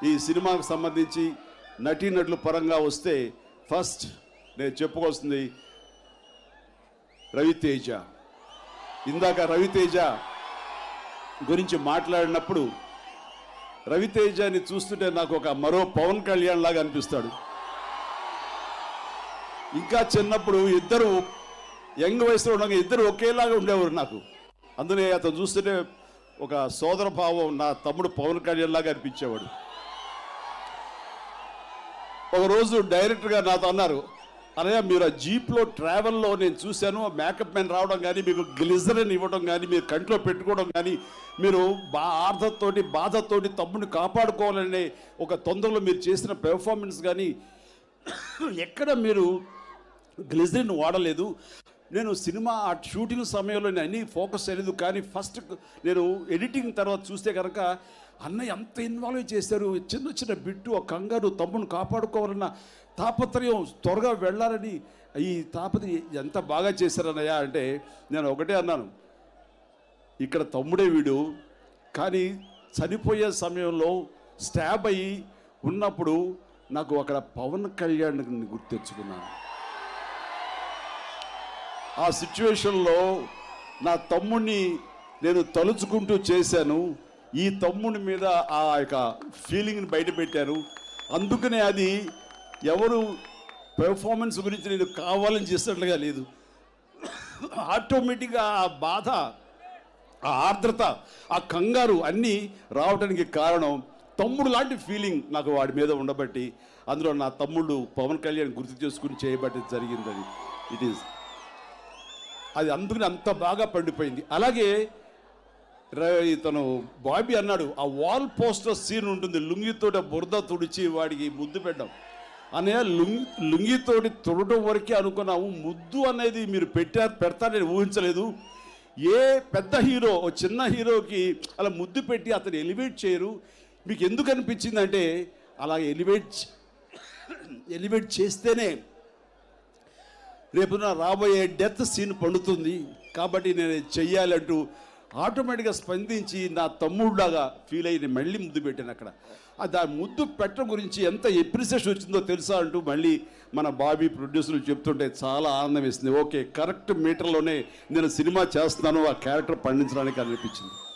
ఈ సినిమాకు సంబంధించి నటీనటుల పరంగా వస్తే ఫస్ట్ నేను చెప్పుకోవాల్సింది రవితేజ ఇందాక రవితేజ గురించి మాట్లాడినప్పుడు రవితేజని చూస్తుంటే నాకు ఒక మరో పవన్ కళ్యాణ్ లాగా అనిపిస్తాడు ఇంకా చిన్నప్పుడు ఇద్దరు యంగ్ వయసులో ఉండగా ఇద్దరు ఒకేలాగా ఉండేవారు నాకు అందుకే అతను చూస్తుంటే ఒక సోదర భావం నా తమ్ముడు పవన్ కళ్యాణ్ లాగా అనిపించేవాడు ఒకరోజు డైరెక్టర్గా నాతో అన్నారు అనయ్య మీరు ఆ జీప్లో ట్రావెల్లో నేను చూశాను మేకప్ మ్యాన్ రావడం కానీ మీకు గ్లిజరిన్ ఇవ్వడం కానీ మీరు కంట్లో పెట్టుకోవడం కానీ మీరు బా ఆర్ధతోటి బాధతోటి తమ్ముడిని కాపాడుకోవాలనే ఒక తొందరలో మీరు చేసిన పెర్ఫార్మెన్స్ కానీ ఎక్కడ మీరు గ్లిజరిన్ వాడలేదు నేను సినిమా ఆ షూటింగ్ సమయంలో నేను అన్నీ ఫోకస్ చేయలేదు కానీ ఫస్ట్ నేను ఎడిటింగ్ తర్వాత చూస్తే కనుక అన్నయ్య ఎంత ఇన్వాల్వ్ చేశారు చిన్న చిన్న బిట్టు ఆ కంగారు తమ్ముని కాపాడుకోవాలన్న తాపత్రయం త్వరగా వెళ్ళాలని ఈ తాపత్రయం ఎంత బాగా చేశారన్నయ్య అంటే నేను ఒకటే అన్నాను ఇక్కడ తమ్ముడే వీడు కానీ చనిపోయే సమయంలో స్టాబ్ అయ్యి ఉన్నప్పుడు నాకు అక్కడ పవన్ కళ్యాణ్ గుర్తు తెచ్చుకున్నాను ఆ సిచ్యువేషన్లో నా తమ్ముడిని నేను తలుచుకుంటూ చేశాను ఈ తమ్ముడి మీద ఆ యొక్క ఫీలింగ్ని బయట పెట్టాను అందుకనే అది ఎవరు పెర్ఫార్మెన్స్ గురించి నేను కావాలని చేసినట్లుగా లేదు ఆటోమేటిక్గా ఆ బాధ ఆ ఆర్ద్రత ఆ కంగారు అన్నీ రావడానికి కారణం తమ్ముడు లాంటి ఫీలింగ్ నాకు వాడి మీద ఉండబట్టి అందులో నా తమ్ముడు పవన్ కళ్యాణ్ గుర్తు చేసుకుని చేయబట్టి జరిగిందని ఇట్ ఈస్ అది అందుకని అంత బాగా పండిపోయింది అలాగే ర- ఇతను బాబీ అన్నాడు ఆ వాల్ పోస్టర్ సీన్ ఉంటుంది లుంగితోటి ఆ బురద తుడిచి వాడికి ముద్దు పెట్టడం అనే లుంగి లుంగితోటి తుడటం వరకే అనుకున్నాము ముద్దు అనేది మీరు పెట్టారు పెడతారని ఊహించలేదు ఏ పెద్ద హీరో ఓ చిన్న హీరోకి అలా ముద్దు పెట్టి అతను ఎలివేట్ చేయరు మీకు ఎందుకు అనిపించిందంటే అలా ఎలివేట్ ఎలివేట్ చేస్తేనే రేపు రాబోయే డెత్ సీన్ పండుతుంది కాబట్టి నేను ఇది చెయ్యాలంటూ ఆటోమేటిక్గా స్పందించి నా తమ్ముడులాగా ఫీల్ అయ్యి నేను మళ్ళీ ముద్దు పెట్టాను అక్కడ ఆ దా ముద్దు పెట్ట గురించి ఎంత ఎప్రిసియేషన్ వచ్చిందో తెలుసా అంటూ మళ్ళీ మన బాబీ ప్రొడ్యూసర్లు చెప్తుంటే చాలా ఆనందం వేసింది ఓకే కరెక్ట్ మీటర్లోనే నేను సినిమా చేస్తున్నాను ఆ క్యారెక్టర్ పండించడానికి అనిపించింది